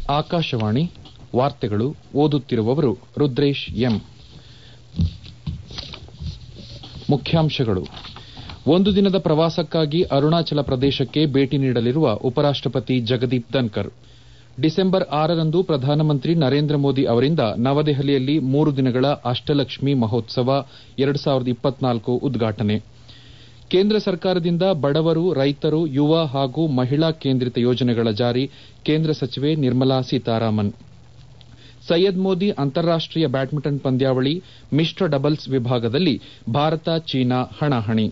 ಆಕಾಶವಾಣಿ ವಾರ್ತೆಗಳು ಓದುತ್ತಿರುವವರು ರುದ್ರೇಶ್ ಎಂ ಮುಖ್ಯಾಂಶಗಳು ಒಂದು ದಿನದ ಪ್ರವಾಸಕ್ಕಾಗಿ ಅರುಣಾಚಲ ಪ್ರದೇಶಕ್ಕೆ ಭೇಟಿ ನೀಡಲಿರುವ ಉಪರಾಷ್ಟಪತಿ ಜಗದೀಪ್ ಧನ್ಕರ್ ಡಿಸೆಂಬರ್ ಆರರಂದು ಪ್ರಧಾನಮಂತ್ರಿ ನರೇಂದ್ರ ಮೋದಿ ಅವರಿಂದ ನವದೆಹಲಿಯಲ್ಲಿ ಮೂರು ದಿನಗಳ ಅಷ್ಟಲಕ್ಷ್ಮಿ ಮಹೋತ್ಸವ ಎರಡು ಸಾವಿರದ ಇಪ್ಪತ್ನಾಲ್ಕು ಉದ್ಘಾಟನೆ ಕೇಂದ್ರ ಸರ್ಕಾರದಿಂದ ಬಡವರು ರೈತರು ಯುವ ಹಾಗೂ ಮಹಿಳಾ ಕೇಂದ್ರಿತ ಯೋಜನೆಗಳ ಜಾರಿ ಕೇಂದ್ರ ಸಚಿವೆ ನಿರ್ಮಲಾ ಸೀತಾರಾಮನ್ ಸೈಯದ್ ಮೋದಿ ಅಂತಾರಾಷ್ಟೀಯ ಬ್ಯಾಡ್ಮಿಂಟನ್ ಪಂದ್ಯಾವಳಿ ಮಿಶ್ರ ಡಬಲ್ಸ್ ವಿಭಾಗದಲ್ಲಿ ಭಾರತ ಚೀನಾ ಹಣಾಹಣಿ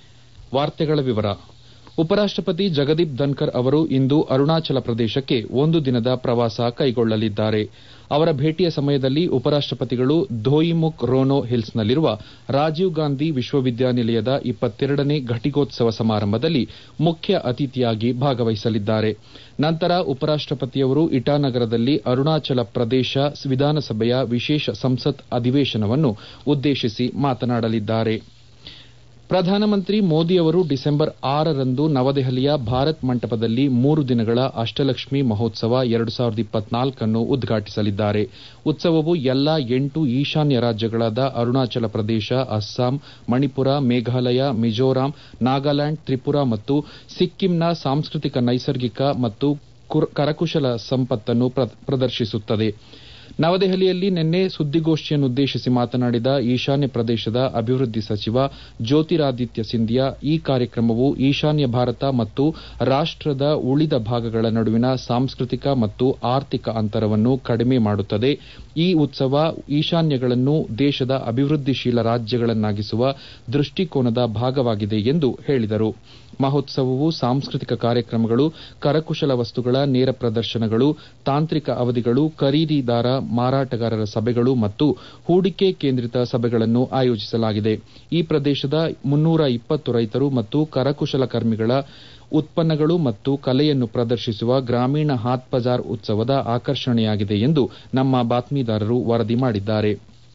ಉಪರಾಷ್ಟಪತಿ ಜಗದೀಪ್ ಧನ್ಕರ್ ಅವರು ಇಂದು ಅರುಣಾಚಲ ಪ್ರದೇಶಕ್ಕೆ ಒಂದು ದಿನದ ಪ್ರವಾಸ ಕೈಗೊಳ್ಳಲಿದ್ದಾರೆ ಅವರ ಭೇಟಿಯ ಸಮಯದಲ್ಲಿ ಉಪರಾಷ್ಟಪತಿಗಳು ಧೋಯಿಮುಖ್ ರೋನೋ ಹಿಲ್ಸ್ನಲ್ಲಿರುವ ರಾಜೀವ್ ಗಾಂಧಿ ವಿಶ್ವವಿದ್ಯಾನಿಲಯದ ಇಪ್ಪತ್ತೆರಡನೇ ಘಟಿಕೋತ್ಸವ ಸಮಾರಂಭದಲ್ಲಿ ಮುಖ್ಯ ಅತಿಥಿಯಾಗಿ ಭಾಗವಹಿಸಲಿದ್ದಾರೆ ನಂತರ ಉಪರಾಷ್ಟಪತಿಯವರು ಇಟಾನಗರದಲ್ಲಿ ಅರುಣಾಚಲ ಪ್ರದೇಶ ವಿಧಾನಸಭೆಯ ವಿಶೇಷ ಸಂಸತ್ ಅಧಿವೇಶನವನ್ನು ಉದ್ದೇಶಿಸಿ ಮಾತನಾಡಲಿದ್ದಾರೆ ಪ್ರಧಾನಮಂತ್ರಿ ಮೋದಿ ಅವರು ಡಿಸೆಂಬರ್ ಆರರಂದು ನವದೆಹಲಿಯ ಭಾರತ್ ಮಂಟಪದಲ್ಲಿ ಮೂರು ದಿನಗಳ ಅಷ್ಟಲಕ್ಷ್ಮಿ ಮಹೋತ್ಸವ ಎರಡು ಸಾವಿರದ ಇಪ್ಪತ್ನಾಲ್ಕನ್ನು ಉದ್ಘಾಟಿಸಲಿದ್ದಾರೆ ಉತ್ಸವವು ಎಲ್ಲಾ ಎಂಟು ಈಶಾನ್ಯ ರಾಜ್ಯಗಳಾದ ಅರುಣಾಚಲ ಪ್ರದೇಶ ಅಸ್ಸಾಂ ಮಣಿಪುರ ಮೇಘಾಲಯ ಮಿಜೋರಾಂ ನಾಗಾಲ್ಯಾಂಡ್ ತ್ರಿಪುರಾ ಮತ್ತು ಸಿಕ್ಕಿಂನ ಸಾಂಸ್ಕೃತಿಕ ನೈಸರ್ಗಿಕ ಮತ್ತು ಕರಕುಶಲ ಸಂಪತ್ತನ್ನು ಪ್ರದರ್ಶಿಸುತ್ತದೆ ನವದೆಹಲಿಯಲ್ಲಿ ನಿನ್ನೆ ಸುದ್ದಿಗೋಷ್ಠಿಯನ್ನುದ್ದೇಶಿಸಿ ಮಾತನಾಡಿದ ಈಶಾನ್ಯ ಪ್ರದೇಶದ ಅಭಿವೃದ್ಧಿ ಸಚಿವ ಜ್ಯೋತಿರಾದಿತ್ಯ ಸಿಂಧಿಯಾ ಈ ಕಾರ್ಯಕ್ರಮವು ಈಶಾನ್ಯ ಭಾರತ ಮತ್ತು ರಾಷ್ಟದ ಉಳಿದ ಭಾಗಗಳ ನಡುವಿನ ಸಾಂಸ್ಕೃತಿಕ ಮತ್ತು ಆರ್ಥಿಕ ಅಂತರವನ್ನು ಕಡಿಮೆ ಮಾಡುತ್ತದೆ ಈ ಉತ್ಸವ ಈಶಾನ್ಯಗಳನ್ನು ದೇಶದ ಅಭಿವೃದ್ಧಿಶೀಲ ರಾಜ್ಯಗಳನ್ನಾಗಿಸುವ ದೃಷ್ಟಿಕೋನದ ಭಾಗವಾಗಿದೆ ಎಂದು ಹೇಳಿದರು ಮಹೋತ್ಸವವು ಸಾಂಸ್ಕೃತಿಕ ಕಾರ್ಯಕ್ರಮಗಳು ಕರಕುಶಲ ವಸ್ತುಗಳ ನೇರ ಪ್ರದರ್ಶನಗಳು ತಾಂತ್ರಿಕ ಅವಧಿಗಳು ಖರೀದಿದಾರ ಮಾರಾಟಗಾರರ ಸಭೆಗಳು ಮತ್ತು ಹೂಡಿಕೆ ಕೇಂದ್ರಿತ ಸಭೆಗಳನ್ನು ಆಯೋಜಿಸಲಾಗಿದೆ ಈ ಪ್ರದೇಶದ ಮುನ್ನೂರ ಇಪ್ಪತ್ತು ರೈತರು ಮತ್ತು ಕರಕುಶಲಕರ್ಮಿಗಳ ಉತ್ಪನ್ನಗಳು ಮತ್ತು ಕಲೆಯನ್ನು ಪ್ರದರ್ಶಿಸುವ ಗ್ರಾಮೀಣ ಹಾತ್ ಬಜಾರ್ ಉತ್ಸವದ ಆಕರ್ಷಣೆಯಾಗಿದೆ ಎಂದು ನಮ್ಮ ಬಾತ್ಮೀದಾರರು ವರದಿ ಮಾಡಿದ್ದಾರೆ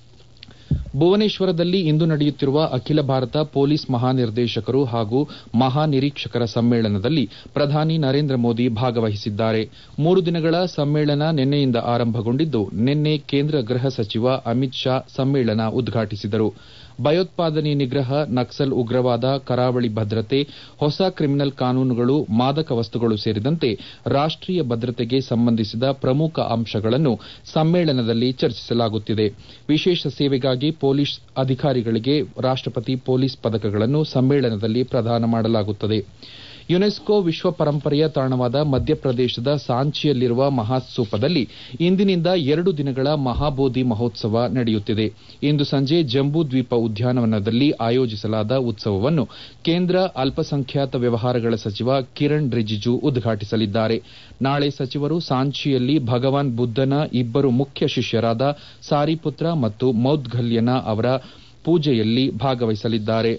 ಭುವನೇಶ್ವರದಲ್ಲಿ ಇಂದು ನಡೆಯುತ್ತಿರುವ ಅಖಿಲ ಭಾರತ ಪೊಲೀಸ್ ಮಹಾನಿರ್ದೇಶಕರು ಹಾಗೂ ಮಹಾನಿರೀಕ್ಷಕರ ಸಮ್ಮೇಳನದಲ್ಲಿ ಪ್ರಧಾನಿ ನರೇಂದ್ರ ಮೋದಿ ಭಾಗವಹಿಸಿದ್ದಾರೆ ಮೂರು ದಿನಗಳ ಸಮ್ಮೇಳನ ನಿನ್ನೆಯಿಂದ ಆರಂಭಗೊಂಡಿದ್ದು ನಿನ್ನೆ ಕೇಂದ್ರ ಗೃಹ ಸಚಿವ ಅಮಿತ್ ಶಾ ಸಮ್ಮೇಳನ ಉದ್ಘಾಟಿಸಿದರು ಭಯೋತ್ಪಾದನೆ ನಿಗ್ರಹ ನಕ್ಸಲ್ ಉಗ್ರವಾದ ಕರಾವಳಿ ಭದ್ರತೆ ಹೊಸ ಕ್ರಿಮಿನಲ್ ಕಾನೂನುಗಳು ಮಾದಕ ವಸ್ತುಗಳು ಸೇರಿದಂತೆ ರಾಷ್ಟೀಯ ಭದ್ರತೆಗೆ ಸಂಬಂಧಿಸಿದ ಪ್ರಮುಖ ಅಂಶಗಳನ್ನು ಸಮ್ಮೇಳನದಲ್ಲಿ ಚರ್ಚಿಸಲಾಗುತ್ತಿದೆ ವಿಶೇಷ ಸೇವೆಗಾಗಿ ಪೊಲೀಸ್ ಅಧಿಕಾರಿಗಳಿಗೆ ರಾಷ್ಟಪತಿ ಪೊಲೀಸ್ ಪದಕಗಳನ್ನು ಸಮ್ಮೇಳನದಲ್ಲಿ ಪ್ರದಾನ ಮಾಡಲಾಗುತ್ತದೆ ಯುನೆಸ್ಕೋ ವಿಶ್ವ ಪರಂಪರೆಯ ತಾಣವಾದ ಮಧ್ಯಪ್ರದೇಶದ ಸಾಂಚಿಯಲ್ಲಿರುವ ಮಹಾಸ್ತೂಪದಲ್ಲಿ ಇಂದಿನಿಂದ ಎರಡು ದಿನಗಳ ಮಹಾಬೋಧಿ ಮಹೋತ್ಸವ ನಡೆಯುತ್ತಿದೆ ಇಂದು ಸಂಜೆ ಜಂಬೂ ದ್ವೀಪ ಉದ್ಯಾನವನದಲ್ಲಿ ಆಯೋಜಿಸಲಾದ ಉತ್ಸವವನ್ನು ಕೇಂದ್ರ ಅಲ್ಪಸಂಖ್ಯಾತ ವ್ಯವಹಾರಗಳ ಸಚಿವ ಕಿರಣ್ ರಿಜಿಜು ಉದ್ಘಾಟಿಸಲಿದ್ದಾರೆ ನಾಳೆ ಸಚಿವರು ಸಾಂಚಿಯಲ್ಲಿ ಭಗವಾನ್ ಬುದ್ದನ ಇಬ್ಬರು ಮುಖ್ಯ ಶಿಷ್ಯರಾದ ಸಾರಿಪುತ್ರ ಮತ್ತು ಮೌದ್ಗಲ್ಯನ ಅವರ ಪೂಜೆಯಲ್ಲಿ ಭಾಗವಹಿಸಲಿದ್ದಾರೆ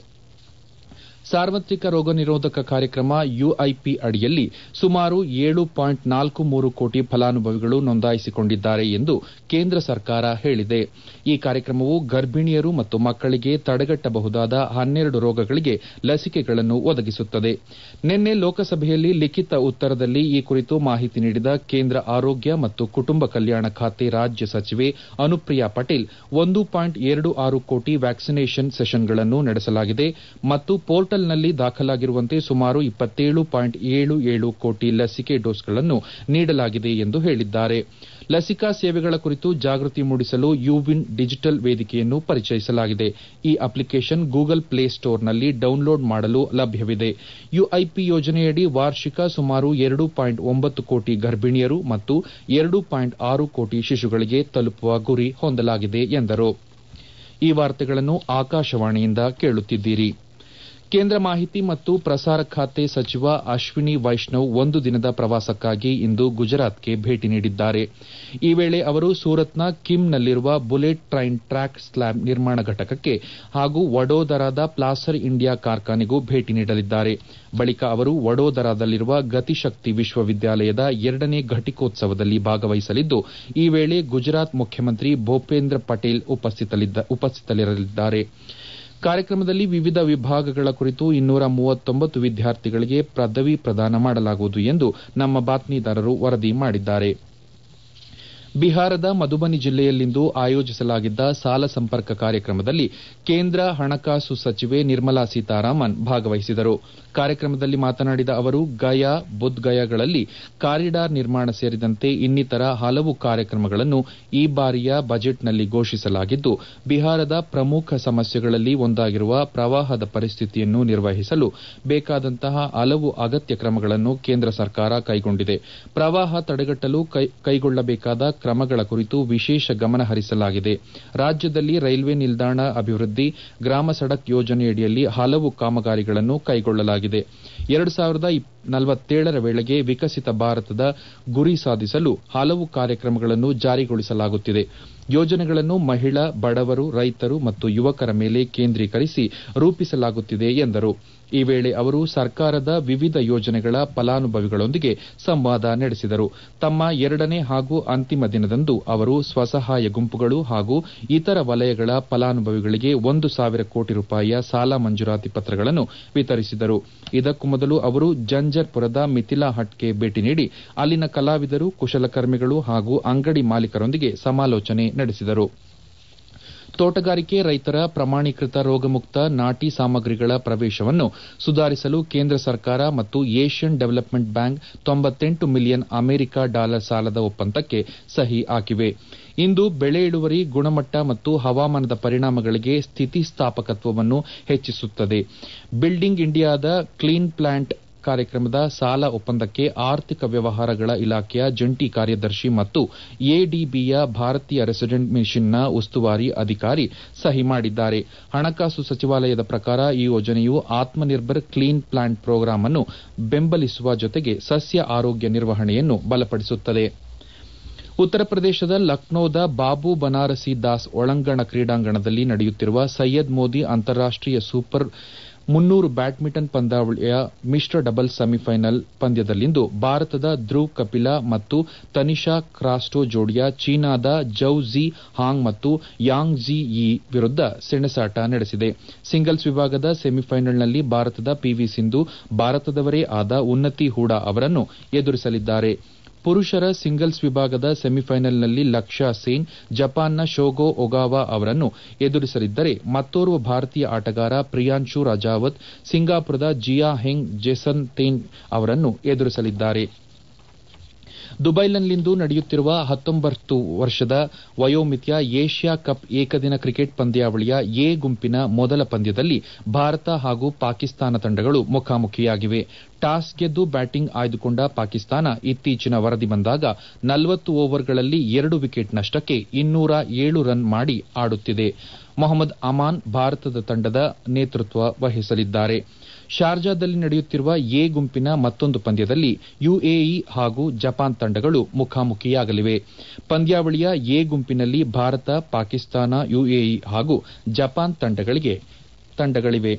ಸಾರ್ವತ್ರಿಕ ರೋಗ ನಿರೋಧಕ ಕಾರ್ಯಕ್ರಮ ಯುಐಪಿ ಅಡಿಯಲ್ಲಿ ಸುಮಾರು ಏಳು ಪಾಯಿಂಟ್ ನಾಲ್ಕು ಮೂರು ಕೋಟಿ ಫಲಾನುಭವಿಗಳು ನೋಂದಾಯಿಸಿಕೊಂಡಿದ್ದಾರೆ ಎಂದು ಕೇಂದ್ರ ಸರ್ಕಾರ ಹೇಳಿದೆ ಈ ಕಾರ್ಯಕ್ರಮವು ಗರ್ಭಿಣಿಯರು ಮತ್ತು ಮಕ್ಕಳಿಗೆ ತಡೆಗಟ್ಟಬಹುದಾದ ಹನ್ನೆರಡು ರೋಗಗಳಿಗೆ ಲಸಿಕೆಗಳನ್ನು ಒದಗಿಸುತ್ತದೆ ನಿನ್ನೆ ಲೋಕಸಭೆಯಲ್ಲಿ ಲಿಖಿತ ಉತ್ತರದಲ್ಲಿ ಈ ಕುರಿತು ಮಾಹಿತಿ ನೀಡಿದ ಕೇಂದ್ರ ಆರೋಗ್ಯ ಮತ್ತು ಕುಟುಂಬ ಕಲ್ಯಾಣ ಖಾತೆ ರಾಜ್ಯ ಸಚಿವೆ ಅನುಪ್ರಿಯಾ ಪಟೇಲ್ ಒಂದು ಪಾಯಿಂಟ್ ಎರಡು ಆರು ಕೋಟಿ ವ್ಯಾಕ್ಸಿನೇಷನ್ ಸೆಷನ್ಗಳನ್ನು ನಡೆಸಲಾಗಿದೆ ಮತ್ತು ಪೋರ್ಟಲ್ನಲ್ಲಿ ದಾಖಲಾಗಿರುವಂತೆ ಸುಮಾರು ಇಪ್ಪತ್ತೇಳು ಪಾಯಿಂಟ್ ಏಳು ಏಳು ಕೋಟಿ ಲಸಿಕೆ ಡೋಸ್ಗಳನ್ನು ನೀಡಲಾಗಿದೆ ಎಂದು ಹೇಳಿದ್ದಾರೆ ಲಸಿಕಾ ಸೇವೆಗಳ ಕುರಿತು ಜಾಗೃತಿ ಮೂಡಿಸಲು ಯುವಿನ್ ಡಿಜಿಟಲ್ ವೇದಿಕೆಯನ್ನು ಪರಿಚಯಿಸಲಾಗಿದೆ ಈ ಅಪ್ಲಿಕೇಶನ್ ಗೂಗಲ್ ಪ್ಲೇ ಸ್ಟೋರ್ನಲ್ಲಿ ಡೌನ್ಲೋಡ್ ಮಾಡಲು ಲಭ್ಯವಿದೆ ಯುಐಪಿ ಯೋಜನೆಯಡಿ ವಾರ್ಷಿಕ ಸುಮಾರು ಎರಡು ಪಾಯಿಂಟ್ ಒಂಬತ್ತು ಕೋಟಿ ಗರ್ಭಿಣಿಯರು ಮತ್ತು ಎರಡು ಪಾಯಿಂಟ್ ಆರು ಕೋಟಿ ಶಿಶುಗಳಿಗೆ ತಲುಪುವ ಗುರಿ ಹೊಂದಲಾಗಿದೆ ಎಂದರು ಈ ವಾರ್ತೆಗಳನ್ನು ಆಕಾಶವಾಣಿಯಿಂದ ಕೇಳುತ್ತಿದ್ದೀರಿ ಕೇಂದ್ರ ಮಾಹಿತಿ ಮತ್ತು ಪ್ರಸಾರ ಖಾತೆ ಸಚಿವ ಅಶ್ವಿನಿ ವೈಷ್ಣವ್ ಒಂದು ದಿನದ ಪ್ರವಾಸಕ್ಕಾಗಿ ಇಂದು ಗುಜರಾತ್ಗೆ ಭೇಟಿ ನೀಡಿದ್ದಾರೆ ಈ ವೇಳೆ ಅವರು ಸೂರತ್ನ ಕಿಮ್ನಲ್ಲಿರುವ ಬುಲೆಟ್ ಟ್ರೈನ್ ಟ್ರ್ಯಾಕ್ ಸ್ಲ್ಯಾಬ್ ನಿರ್ಮಾಣ ಘಟಕಕ್ಕೆ ಹಾಗೂ ವಡೋದರಾದ ಪ್ಲಾಸರ್ ಇಂಡಿಯಾ ಕಾರ್ಖಾನೆಗೂ ಭೇಟಿ ನೀಡಲಿದ್ದಾರೆ ಬಳಿಕ ಅವರು ವಡೋದರಾದಲ್ಲಿರುವ ಗತಿಶಕ್ತಿ ವಿಶ್ವವಿದ್ಯಾಲಯದ ಎರಡನೇ ಘಟಿಕೋತ್ಸವದಲ್ಲಿ ಭಾಗವಹಿಸಲಿದ್ದು ಈ ವೇಳೆ ಗುಜರಾತ್ ಮುಖ್ಯಮಂತ್ರಿ ಭೂಪೇಂದ್ರ ಪಟೇಲ್ ಉಪಸ್ಥಿತರಿರಲಿದ್ದಾರೆ ಕಾರ್ಯಕ್ರಮದಲ್ಲಿ ವಿವಿಧ ವಿಭಾಗಗಳ ಕುರಿತು ಇನ್ನೂರ ಮೂವತ್ತೊಂಬತ್ತು ವಿದ್ಯಾರ್ಥಿಗಳಿಗೆ ಪದವಿ ಪ್ರದಾನ ಮಾಡಲಾಗುವುದು ಎಂದು ನಮ್ಮ ಬಾತ್ಮೀದಾರರು ವರದಿ ಮಾಡಿದ್ದಾರೆ ಬಿಹಾರದ ಮಧುಬನಿ ಜಿಲ್ಲೆಯಲ್ಲಿಂದು ಆಯೋಜಿಸಲಾಗಿದ್ದ ಸಾಲ ಸಂಪರ್ಕ ಕಾರ್ಯಕ್ರಮದಲ್ಲಿ ಕೇಂದ್ರ ಹಣಕಾಸು ಸಚಿವೆ ನಿರ್ಮಲಾ ಸೀತಾರಾಮನ್ ಭಾಗವಹಿಸಿದರು ಕಾರ್ಯಕ್ರಮದಲ್ಲಿ ಮಾತನಾಡಿದ ಅವರು ಗಯಾ ಬುದ್ ಗಯಾಗಳಲ್ಲಿ ಕಾರಿಡಾರ್ ನಿರ್ಮಾಣ ಸೇರಿದಂತೆ ಇನ್ನಿತರ ಹಲವು ಕಾರ್ಯಕ್ರಮಗಳನ್ನು ಈ ಬಾರಿಯ ಬಜೆಟ್ನಲ್ಲಿ ಘೋಷಿಸಲಾಗಿದ್ದು ಬಿಹಾರದ ಪ್ರಮುಖ ಸಮಸ್ಯೆಗಳಲ್ಲಿ ಒಂದಾಗಿರುವ ಪ್ರವಾಹದ ಪರಿಸ್ಥಿತಿಯನ್ನು ನಿರ್ವಹಿಸಲು ಬೇಕಾದಂತಹ ಹಲವು ಅಗತ್ಯ ಕ್ರಮಗಳನ್ನು ಕೇಂದ್ರ ಸರ್ಕಾರ ಕೈಗೊಂಡಿದೆ ಪ್ರವಾಹ ತಡೆಗಟ್ಟಲು ಕೈಗೊಳ್ಳಬೇಕಾದ ಕ್ರಮಗಳ ಕುರಿತು ವಿಶೇಷ ಗಮನ ಹರಿಸಲಾಗಿದೆ ರಾಜ್ಯದಲ್ಲಿ ರೈಲ್ವೆ ನಿಲ್ದಾಣ ಅಭಿವೃದ್ಧಿ ಗ್ರಾಮ ಸಡಕ್ ಯೋಜನೆಯಡಿಯಲ್ಲಿ ಹಲವು ಕಾಮಗಾರಿಗಳನ್ನು ಕೈಗೊಳ್ಳಲಾಗಿದೆ ಎರಡು ಸಾವಿರದ ನಲವತ್ತೇಳರ ವೇಳೆಗೆ ವಿಕಸಿತ ಭಾರತದ ಗುರಿ ಸಾಧಿಸಲು ಹಲವು ಕಾರ್ಯಕ್ರಮಗಳನ್ನು ಜಾರಿಗೊಳಿಸಲಾಗುತ್ತಿದೆ ಯೋಜನೆಗಳನ್ನು ಮಹಿಳಾ ಬಡವರು ರೈತರು ಮತ್ತು ಯುವಕರ ಮೇಲೆ ಕೇಂದ್ರೀಕರಿಸಿ ರೂಪಿಸಲಾಗುತ್ತಿದೆ ಎಂದರು ಈ ವೇಳೆ ಅವರು ಸರ್ಕಾರದ ವಿವಿಧ ಯೋಜನೆಗಳ ಫಲಾನುಭವಿಗಳೊಂದಿಗೆ ಸಂವಾದ ನಡೆಸಿದರು ತಮ್ಮ ಎರಡನೇ ಹಾಗೂ ಅಂತಿಮ ದಿನದಂದು ಅವರು ಸ್ವಸಹಾಯ ಗುಂಪುಗಳು ಹಾಗೂ ಇತರ ವಲಯಗಳ ಫಲಾನುಭವಿಗಳಿಗೆ ಒಂದು ಸಾವಿರ ಕೋಟಿ ರೂಪಾಯಿಯ ಸಾಲ ಮಂಜೂರಾತಿ ಪತ್ರಗಳನ್ನು ವಿತರಿಸಿದರು ಇದಕ್ಕೂ ಮೊದಲು ಅವರು ಜಂಜರ್ಪುರದ ಮಿಥಿಲಾ ಹಟ್ಗೆ ಭೇಟಿ ನೀಡಿ ಅಲ್ಲಿನ ಕಲಾವಿದರು ಕುಶಲಕರ್ಮಿಗಳು ಹಾಗೂ ಅಂಗಡಿ ಮಾಲೀಕರೊಂದಿಗೆ ಸಮಾಲೋಚನೆ ನಡೆಸಿದರು ತೋಟಗಾರಿಕೆ ರೈತರ ಪ್ರಮಾಣೀಕೃತ ರೋಗಮುಕ್ತ ನಾಟಿ ಸಾಮಗ್ರಿಗಳ ಪ್ರವೇಶವನ್ನು ಸುಧಾರಿಸಲು ಕೇಂದ್ರ ಸರ್ಕಾರ ಮತ್ತು ಏಷ್ಯನ್ ಡೆವಲಪ್ಮೆಂಟ್ ಬ್ಯಾಂಕ್ ತೊಂಬತ್ತೆಂಟು ಮಿಲಿಯನ್ ಅಮೆರಿಕ ಡಾಲರ್ ಸಾಲದ ಒಪ್ಪಂದಕ್ಕೆ ಸಹಿ ಹಾಕಿವೆ ಇಂದು ಬೆಳೆ ಇಳುವರಿ ಗುಣಮಟ್ಟ ಮತ್ತು ಹವಾಮಾನದ ಪರಿಣಾಮಗಳಿಗೆ ಸ್ಥಿತಿಸ್ಥಾಪಕತ್ವವನ್ನು ಹೆಚ್ಚಿಸುತ್ತದೆ ಬಿಲ್ಡಿಂಗ್ ಇಂಡಿಯಾದ ಕ್ಲೀನ್ ಪ್ಲಾಂಟ್ ಕಾರ್ಯಕ್ರಮದ ಸಾಲ ಒಪ್ಪಂದಕ್ಕೆ ಆರ್ಥಿಕ ವ್ಯವಹಾರಗಳ ಇಲಾಖೆಯ ಜಂಟಿ ಕಾರ್ಯದರ್ಶಿ ಮತ್ತು ಎಡಿಬಿಯ ಭಾರತೀಯ ರೆಸಿಡೆಂಟ್ ಮಿಷನ್ನ ಉಸ್ತುವಾರಿ ಅಧಿಕಾರಿ ಸಹಿ ಮಾಡಿದ್ದಾರೆ ಹಣಕಾಸು ಸಚಿವಾಲಯದ ಪ್ರಕಾರ ಈ ಯೋಜನೆಯು ಆತ್ಮನಿರ್ಭರ್ ಕ್ಲೀನ್ ಪ್ಲಾಂಟ್ ಪ್ರೋಗ್ರಾಂ ಅನ್ನು ಬೆಂಬಲಿಸುವ ಜೊತೆಗೆ ಸಸ್ಯ ಆರೋಗ್ಯ ನಿರ್ವಹಣೆಯನ್ನು ಬಲಪಡಿಸುತ್ತದೆ ಉತ್ತರ ಪ್ರದೇಶದ ಲಕ್ನೋದ ಬಾಬು ಬನಾರಸಿ ದಾಸ್ ಒಳಾಂಗಣ ಕ್ರೀಡಾಂಗಣದಲ್ಲಿ ನಡೆಯುತ್ತಿರುವ ಸೈಯದ್ ಮೋದಿ ಅಂತಾರಾಷ್ಟೀಯ ಸೂಪರ್ ಮುನ್ನೂರು ಬ್ಯಾಡ್ಮಿಂಟನ್ ಪಂದ್ಯಾವಳಿಯ ಮಿಶ್ರ ಡಬಲ್ಸ್ ಸೆಮಿಫೈನಲ್ ಪಂದ್ಯದಲ್ಲಿಂದು ಭಾರತದ ಧ್ರುವ್ ಕಪಿಲಾ ಮತ್ತು ತನಿಷಾ ಕ್ರಾಸ್ಟೋ ಜೋಡಿಯ ಚೀನಾದ ಜೌ ಝಿ ಹಾಂಗ್ ಮತ್ತು ಯಾಂಗ್ ಝಿ ಯಿ ವಿರುದ್ಧ ಸೆಣಸಾಟ ನಡೆಸಿದೆ ಸಿಂಗಲ್ಸ್ ವಿಭಾಗದ ಸೆಮಿಫೈನಲ್ನಲ್ಲಿ ಭಾರತದ ಪಿವಿ ಸಿಂಧು ಭಾರತದವರೇ ಆದ ಉನ್ನತಿ ಹೂಡಾ ಅವರನ್ನು ಎದುರಿಸಲಿದ್ದಾರೆ ಪುರುಷರ ಸಿಂಗಲ್ಸ್ ವಿಭಾಗದ ಸೆಮಿಫೈನಲ್ನಲ್ಲಿ ಲಕ್ಷ್ಯ ಸೇನ್ ಜಪಾನ್ನ ಶೋಗೋ ಒಗಾವಾ ಅವರನ್ನು ಎದುರಿಸಲಿದ್ದರೆ ಮತ್ತೋರ್ವ ಭಾರತೀಯ ಆಟಗಾರ ಪ್ರಿಯಾಂಶು ರಜಾವತ್ ಸಿಂಗಾಪುರದ ಜಿಯಾ ಹೆಂಗ್ ಜೆಸನ್ ತೇನ್ ಅವರನ್ನು ಎದುರಿಸಲಿದ್ದಾರೆ ದುಬೈನಲ್ಲಿಂದು ನಡೆಯುತ್ತಿರುವ ಹತ್ತೊಂಬತ್ತು ವರ್ಷದ ವಯೋಮಿತಿಯ ಏಷ್ಯಾ ಕಪ್ ಏಕದಿನ ಕ್ರಿಕೆಟ್ ಪಂದ್ಯಾವಳಿಯ ಎ ಗುಂಪಿನ ಮೊದಲ ಪಂದ್ಯದಲ್ಲಿ ಭಾರತ ಹಾಗೂ ಪಾಕಿಸ್ತಾನ ತಂಡಗಳು ಮುಖಾಮುಖಿಯಾಗಿವೆ ಟಾಸ್ ಗೆದ್ದು ಬ್ಯಾಟಿಂಗ್ ಆಯ್ದುಕೊಂಡ ಪಾಕಿಸ್ತಾನ ಇತ್ತೀಚಿನ ವರದಿ ಬಂದಾಗ ನಲವತ್ತು ಓವರ್ಗಳಲ್ಲಿ ಎರಡು ವಿಕೆಟ್ ನಷ್ಟಕ್ಕೆ ಇನ್ನೂರ ಏಳು ರನ್ ಮಾಡಿ ಆಡುತ್ತಿದೆ ಮೊಹಮ್ಮದ್ ಅಮಾನ್ ಭಾರತದ ತಂಡದ ನೇತೃತ್ವ ವಹಿಸಲಿದ್ದಾರೆ ಶಾರ್ಜಾದಲ್ಲಿ ನಡೆಯುತ್ತಿರುವ ಎ ಗುಂಪಿನ ಮತ್ತೊಂದು ಪಂದ್ಯದಲ್ಲಿ ಯುಎಇ ಹಾಗೂ ಜಪಾನ್ ತಂಡಗಳು ಮುಖಾಮುಖಿಯಾಗಲಿವೆ ಪಂದ್ಯಾವಳಿಯ ಎ ಗುಂಪಿನಲ್ಲಿ ಭಾರತ ಪಾಕಿಸ್ತಾನ ಯುಎಇ ಹಾಗೂ ಜಪಾನ್ ತಂಡಗಳಿವೆ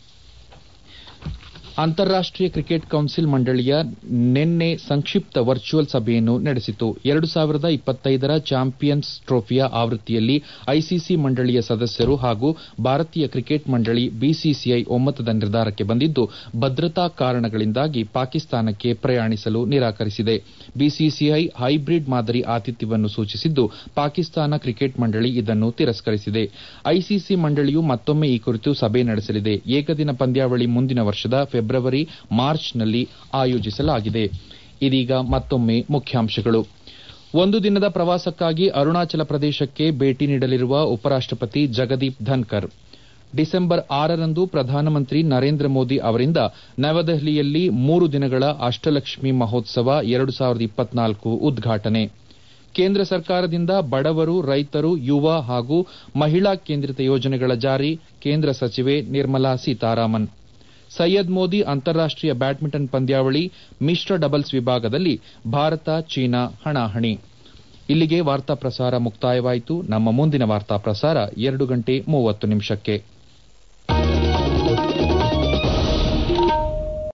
ಅಂತಾರಾಷ್ಟೀಯ ಕ್ರಿಕೆಟ್ ಕೌನ್ಸಿಲ್ ಮಂಡಳಿಯ ನಿನ್ನೆ ಸಂಕ್ಷಿಪ್ತ ವರ್ಚುವಲ್ ಸಭೆಯನ್ನು ನಡೆಸಿತು ಎರಡು ಸಾವಿರದ ಇಪ್ಪತ್ತೈದರ ಚಾಂಪಿಯನ್ಸ್ ಟ್ರೋಫಿಯ ಆವೃತ್ತಿಯಲ್ಲಿ ಐಸಿಸಿ ಮಂಡಳಿಯ ಸದಸ್ಯರು ಹಾಗೂ ಭಾರತೀಯ ಕ್ರಿಕೆಟ್ ಮಂಡಳಿ ಬಿಸಿಸಿಐ ಒಮ್ಮತದ ನಿರ್ಧಾರಕ್ಕೆ ಬಂದಿದ್ದು ಭದ್ರತಾ ಕಾರಣಗಳಿಂದಾಗಿ ಪಾಕಿಸ್ತಾನಕ್ಕೆ ಪ್ರಯಾಣಿಸಲು ನಿರಾಕರಿಸಿದೆ ಬಿಸಿಸಿಐ ಹೈಬ್ರಿಡ್ ಮಾದರಿ ಆತಿಥ್ಯವನ್ನು ಸೂಚಿಸಿದ್ದು ಪಾಕಿಸ್ತಾನ ಕ್ರಿಕೆಟ್ ಮಂಡಳಿ ಇದನ್ನು ತಿರಸ್ಕರಿಸಿದೆ ಐಸಿಸಿ ಮಂಡಳಿಯು ಮತ್ತೊಮ್ಮೆ ಈ ಕುರಿತು ಸಭೆ ನಡೆಸಲಿದೆ ಏಕದಿನ ಪಂದ್ಯಾವಳಿ ಮುಂದಿನ ವರ್ಷದ ಫೆಬ್ರವರಿ ಮಾರ್ಚ್ನಲ್ಲಿ ಆಯೋಜಿಸಲಾಗಿದೆ ಇದೀಗ ಮತ್ತೊಮ್ಮೆ ಮುಖ್ಯಾಂಶಗಳು ಒಂದು ದಿನದ ಪ್ರವಾಸಕ್ಕಾಗಿ ಅರುಣಾಚಲ ಪ್ರದೇಶಕ್ಕೆ ಭೇಟಿ ನೀಡಲಿರುವ ಉಪರಾಷ್ಟಪತಿ ಜಗದೀಪ್ ಧನ್ಕರ್ ಡಿಸೆಂಬರ್ ಆರರಂದು ಪ್ರಧಾನಮಂತ್ರಿ ನರೇಂದ್ರ ಮೋದಿ ಅವರಿಂದ ನವದೆಹಲಿಯಲ್ಲಿ ಮೂರು ದಿನಗಳ ಅಷ್ಟಲಕ್ಷ್ಮಿ ಮಹೋತ್ಸವ ಎರಡು ಸಾವಿರದ ಇಪ್ಪತ್ನಾಲ್ಕು ಉದ್ಘಾಟನೆ ಕೇಂದ್ರ ಸರ್ಕಾರದಿಂದ ಬಡವರು ರೈತರು ಯುವ ಹಾಗೂ ಮಹಿಳಾ ಕೇಂದ್ರಿತ ಯೋಜನೆಗಳ ಜಾರಿ ಕೇಂದ್ರ ಸಚಿವೆ ನಿರ್ಮಲಾ ಸೀತಾರಾಮನ್ ಸೈಯದ್ ಮೋದಿ ಅಂತಾರಾಷ್ಟೀಯ ಬ್ಯಾಡ್ಮಿಂಟನ್ ಪಂದ್ಯಾವಳಿ ಮಿಶ್ರ ಡಬಲ್ಸ್ ವಿಭಾಗದಲ್ಲಿ ಭಾರತ ಚೀನಾ ಹಣಾಹಣಿ ಇಲ್ಲಿಗೆ ವಾರ್ತಾ ಪ್ರಸಾರ ಮುಕ್ತಾಯವಾಯಿತು ನಮ್ಮ ಮುಂದಿನ ವಾರ್ತಾ ಪ್ರಸಾರ ಎರಡು ಗಂಟೆ ಮೂವತ್ತು ನಿಮಿಷಕ್ಕೆ